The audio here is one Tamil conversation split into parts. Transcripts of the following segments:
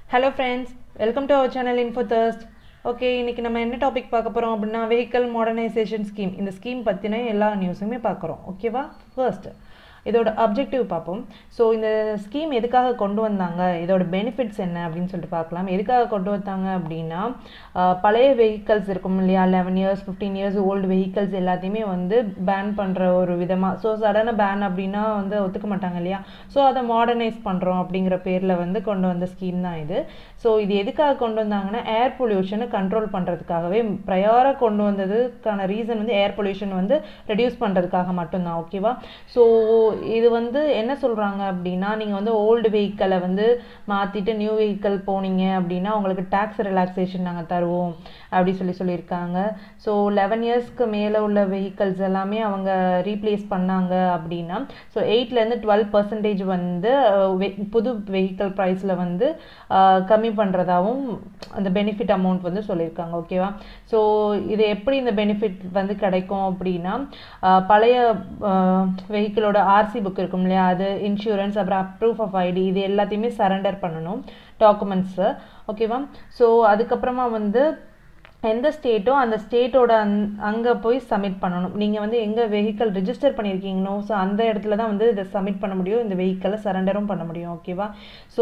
hello friends welcome to our channel info thirst okay இன்றைக்கி நம்ம என்ன டாபிக் பார்க்க போகிறோம் அப்படின்னா வெஹிக்கல் மாடர்னைசேஷன் ஸ்கீம் இந்த ஸ்கீம் பற்றின எல்லா நியூஸுமே பார்க்குறோம் ஓகேவா ஃபர்ஸ்ட் இதோட அப்ஜெக்டிவ் பார்ப்போம் ஸோ இந்த ஸ்கீம் எதுக்காக கொண்டு வந்தாங்க இதோட பெனிஃபிட்ஸ் என்ன அப்படின்னு சொல்லிட்டு பார்க்கலாம் எதுக்காக கொண்டு வந்தாங்க அப்படின்னா ஆஹ், பழைய வெஹிக்கல்ஸ் இருக்கும் இல்லையா eleven years fifteen years old vehicles எல்லாத்தையுமே வந்து பேன் பண்ணுற ஒரு விதமாக ஸோ சடனாக பேன் அப்படின்னா வந்து ஒத்துக்க மாட்டாங்க இல்லையா ஸோ அதை மாடர்னைஸ் பண்ணுறோம் அப்படிங்கிற பேரில் வந்து கொண்டு வந்த ஸ்கீம் தான் இது ஸோ இது எதுக்காக கொண்டு வந்தாங்கன்னா ஏர் பொல்யூஷனை கண்ட்ரோல் பண்ணுறதுக்காகவே ப்ரையாராக கொண்டு வந்ததுக்கான ரீசன் வந்து ஏர் பொல்யூஷன் வந்து ரெடியூஸ் பண்ணுறதுக்காக மட்டும்தான் ஓகேவா ஸோ இது வந்து என்ன சொல்கிறாங்க அப்படின்னா நீங்கள் வந்து ஓல்டு வெஹிக்கலை வந்து மாற்றிட்டு நியூ வெஹிக்கல் போனீங்க அப்படின்னா உங்களுக்கு டேக்ஸ் ரிலாக்ஸேஷன் நாங்கள் தருவோம் அப்படி சொல்லி சொல்லியிருக்காங்க ஸோ லெவன் இயர்ஸ்க்கு மேலே உள்ள வெஹிக்கல்ஸ் எல்லாமே அவங்க ரீப்ளேஸ் பண்ணாங்க அப்படின்னா ஸோ எயிட்லேருந்து டுவெல் பர்சன்டேஜ் வந்து அஹ், ve- புது வெஹிக்கல் ப்ரைஸில் வந்து அஹ், கம்மி பண்ணுறதாவும் அந்த பெனிஃபிட் அமௌண்ட் வந்து சொல்லியிருக்காங்க ஓகேவா ஸோ இது எப்படி இந்த பெனிஃபிட் வந்து கிடைக்கும் அப்படின்னா அஹ், பழைய வெஹிக்கிளோட ஆர்சி புக் இருக்கும் இல்லையா அது இன்சூரன்ஸ் அப்புறம் ப்ரூஃப் ஆஃப் ஐடி இது எல்லாத்தையுமே சரண்டர் பண்ணணும் டாக்குமெண்ட்ஸு ஓகேவா ஸோ அதுக்கப்புறமா வந்து எந்த ஸ்டேட்டோ அந்த ஸ்டேட்டோட அந் அங்கே போய் சப்மிட் பண்ணணும் நீங்கள் வந்து எங்கே வெஹிக்கல் ரிஜிஸ்டர் பண்ணியிருக்கீங்களோ ஸோ அந்த இடத்துல தான் வந்து இதை சப்மிட் பண்ண முடியும் இந்த வெஹிக்கலை சரண்டரும் பண்ண முடியும் ஓகேவா ஸோ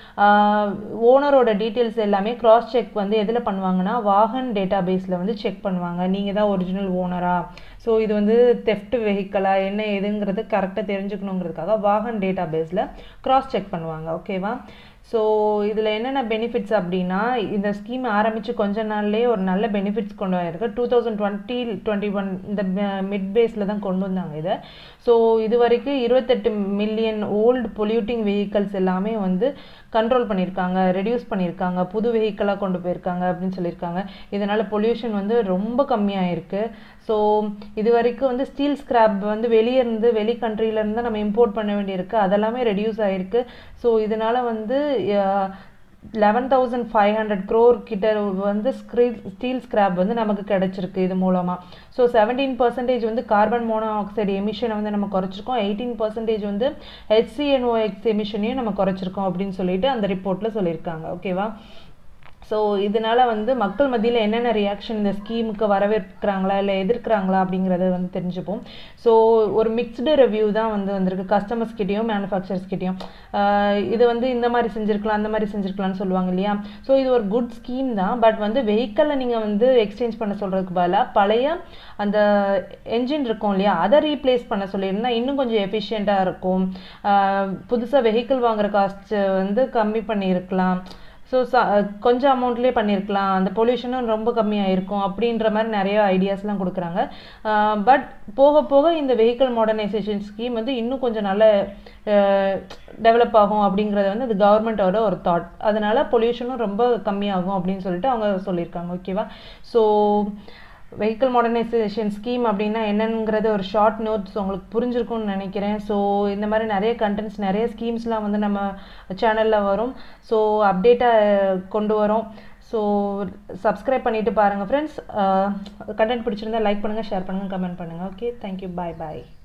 ஓனரோட டீட்டெயில்ஸ் எல்லாமே கிராஸ் செக் வந்து எதில் பண்ணுவாங்கன்னா வாகன் டேட்டா பேஸில் வந்து செக் பண்ணுவாங்க நீங்கள் தான் ஒரிஜினல் ஓனரா ஸோ இது வந்து தெஃப்ட் வெஹிக்கலா என்ன எதுங்கிறது கரெக்டாக தெரிஞ்சுக்கணுங்கிறதுக்காக வாகன் டேட்டா பேஸில் கிராஸ் செக் பண்ணுவாங்க ஓகேவா ஸோ இதில் என்னென்ன பெனிஃபிட்ஸ் அப்படின்னா இந்த ஸ்கீம் ஆரம்பித்து கொஞ்ச நாள்லேயே ஒரு நல்ல பெனிஃபிட்ஸ் கொண்டு வந்திருக்கு two thousand twenty twenty one இந்த மிட் பேஸில் தான் கொண்டு வந்தாங்க இதை ஸோ இது வரைக்கும் இருபத்தெட்டு மில்லியன் ஓல்டு பொல்யூட்டிங் வெஹிக்கல்ஸ் எல்லாமே வந்து கண்ட்ரோல் பண்ணியிருக்காங்க ரெடியூஸ் பண்ணியிருக்காங்க புது வெஹிக்கலாக கொண்டு போயிருக்காங்க அப்படின்னு சொல்லியிருக்காங்க இதனால் பொல்யூஷன் வந்து ரொம்ப கம்மியாயிருக்கு ஸோ இது வரைக்கும் வந்து ஸ்டீல் ஸ்கிராப் வந்து வெளியே இருந்து வெளி கண்ட்ரிலேருந்து நம்ம இம்போர்ட் பண்ண வேண்டியிருக்கு அதெல்லாமே ரெடியூஸ் ஆயிருக்கு ஸோ இதனால வந்து eleven thousand five hundred crore கிட்ட வந்து ஸ்டீல் ஸ்கிராப் வந்து நமக்கு கிடைச்சிருக்கு இது மூலமாக ஸோ செவன்டீன் பர்சன்டேஜ் வந்து கார்பன் மோனோ ஆக்சைடு எமிஷனை வந்து நம்ம குறைச்சிருக்கோம் எயிட்டீன் பர்சன்டேஜ் வந்து ஹெச்சிஎன்ஓஎக்ஸ் எமிஷனையும் நம்ம குறைச்சிருக்கோம் அப்படின்னு சொல்லிட்டு அந்த ரிப்போர்ட்டில் சொல்லியிருக்காங்க ஓகேவா ஸோ இதனால வந்து மக்கள் மத்தியில் என்னென்ன ரியாக்ஷன் இந்த ஸ்கீமுக்கு வரவேற்கிறாங்களா இல்லை எதிர்க்கிறாங்களா அப்படிங்கிறத வந்து தெரிஞ்சுப்போம் ஸோ ஒரு மிக்ஸ்டு ரிவ்யூ தான் வந்து வந்திருக்கு கஸ்டமர்ஸ் கிட்டேயும் மேனுஃபேக்சரர்ஸ் கிட்டேயும் இது வந்து இந்த மாதிரி செஞ்சுருக்கலாம் அந்த மாதிரி செஞ்சுருக்கலாம்னு சொல்லுவாங்க இல்லையா ஸோ இது ஒரு குட் ஸ்கீம் தான் பட் வந்து வெஹிக்கலை நீங்கள் வந்து எக்ஸ்சேஞ்ச் பண்ண சொல்கிறதுக்கு பதிலாக பழைய அந்த என்ஜின் இருக்கும் இல்லையா அதை ரீப்ளேஸ் பண்ண சொல்லியிருந்தா இன்னும் கொஞ்சம் எஃபிஷியண்ட்டாக இருக்கும் புதுசாக வெஹிக்கிள் வாங்குற காஸ்ட் வந்து கம்மி பண்ணியிருக்கலாம் ஸோ கொஞ்சம் அமௌண்ட்லேயே பண்ணியிருக்கலாம் அந்த பொல்யூஷனும் ரொம்ப கம்மியாக இருக்கும் அப்படின்ற மாதிரி நிறைய ஐடியாஸ்லாம் கொடுக்குறாங்க பட் போக போக இந்த வெஹிக்கிள் மாடர்னைசேஷன் ஸ்கீம் வந்து இன்னும் கொஞ்சம் நல்ல டெவலப் ஆகும் அப்படிங்கிறது வந்து அது கவர்மெண்ட்டோட ஒரு தாட் அதனால பொல்யூஷனும் ரொம்ப கம்மியாகும் அப்படின்னு சொல்லிட்டு அவங்க சொல்லியிருக்காங்க ஓகேவா ஸோ வெஹிக்கிள் மாடர்னைசேஷன் ஸ்கீம் அப்படின்னா என்னங்கிறது ஒரு ஷார்ட் நோட்ஸ் உங்களுக்கு புரிஞ்சிருக்கும்னு நினைக்கிறேன் ஸோ இந்த மாதிரி நிறைய கண்டென்ட்ஸ் நிறைய ஸ்கீம்ஸ்லாம் வந்து நம்ம சேனலில் வரும் ஸோ அப்டேட்டாக கொண்டு வரோம் ஸோ சப்ஸ்கிரைப் பண்ணிவிட்டு பாருங்கள் ஃப்ரெண்ட்ஸ் கண்டென்ட் பிடிச்சிருந்தா லைக் பண்ணுங்கள் ஷேர் பண்ணுங்கள் கமெண்ட் பண்ணுங்கள் ஓகே தேங்க்யூ பாய் பாய்